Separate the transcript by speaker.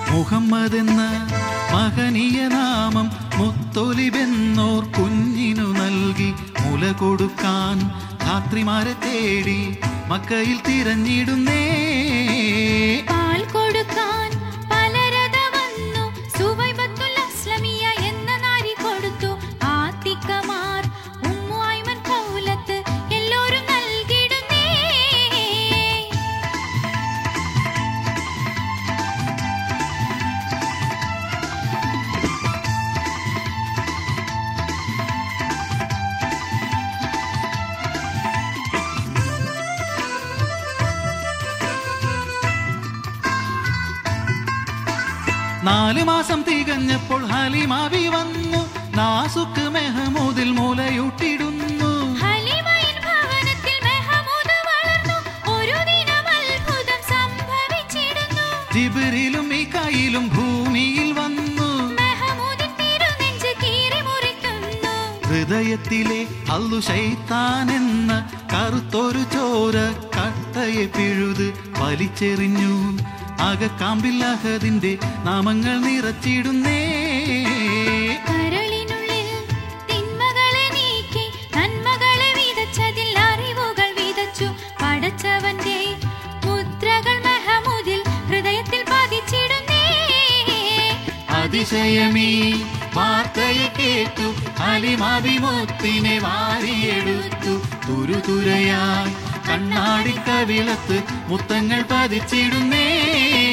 Speaker 1: മുഹമ്മദ് എന്ന മഹനീയ നാമം മുത്തൊലിബെന്നോർ കുഞ്ഞിനു നൽകി മുല കൊടുക്കാൻ ധാത്രിമാരെ തേടി മക്കയിൽ തിരഞ്ഞിടുന്നേ
Speaker 2: പാൽ കൊടുക്കാൻ പലരത വന്നു സുവൈബത്തുൽ അസ്ലമിയ എന്ന നാരി കൊടുത്തു ആത്തിക്കമാർ ഉമ്മു ഐമൻ കൗലത്ത് എല്ലാരും നൽകിടുന്നേ
Speaker 1: നാല് മാസം തികഞ്ഞപ്പോൾ ഹലിമാവി വന്നു നാസുക്ക് മെഹമൂദിൽ മൂലയൂട്ടിടുന്നു
Speaker 2: ഹലിമയിൻ ഭവനത്തിൽ മെഹമൂദ് വളർന്നു ഒരു ദിനം അത്ഭുതം സംഭവിച്ചിടുന്നു
Speaker 1: ജിബിരിലും ഈ കയ്യിലും ഭൂമിയിൽ വന്നു
Speaker 2: മെഹമൂദിൻ തിരുനെഞ്ച് കീറി മുറിക്കുന്നു
Speaker 1: ഹൃദയത്തിലെ അല്ലു ശൈത്താൻ എന്ന കറുത്തൊരു ചോര കട്ടയെ പിഴുത് വലിച്ചെറിഞ്ഞു അകക്കാമ്പിൽ അഹദിന്റെ നാമങ്ങൾ നിറച്ചിടുന്നേ
Speaker 2: കരളിനുള്ളിൽ തിന്മകളെ നീക്കി നന്മകളെ വിതച്ചതിൽ അറിവുകൾ വിതച്ചു പടച്ചവന്റെ മുദ്രകൾ മെഹമൂദിൽ ഹൃദയത്തിൽ പതിച്ചിടുന്നേ
Speaker 1: അതിശയമീ വാർത്തയെ കേട്ടു അലിമാവിമുത്തിനെ വാരിയെടുത്തു തുരുതുരയായി കണ്ണാടി കവിളത്ത് മുത്തങ്ങൾ പതിച്ചിടുന്നേ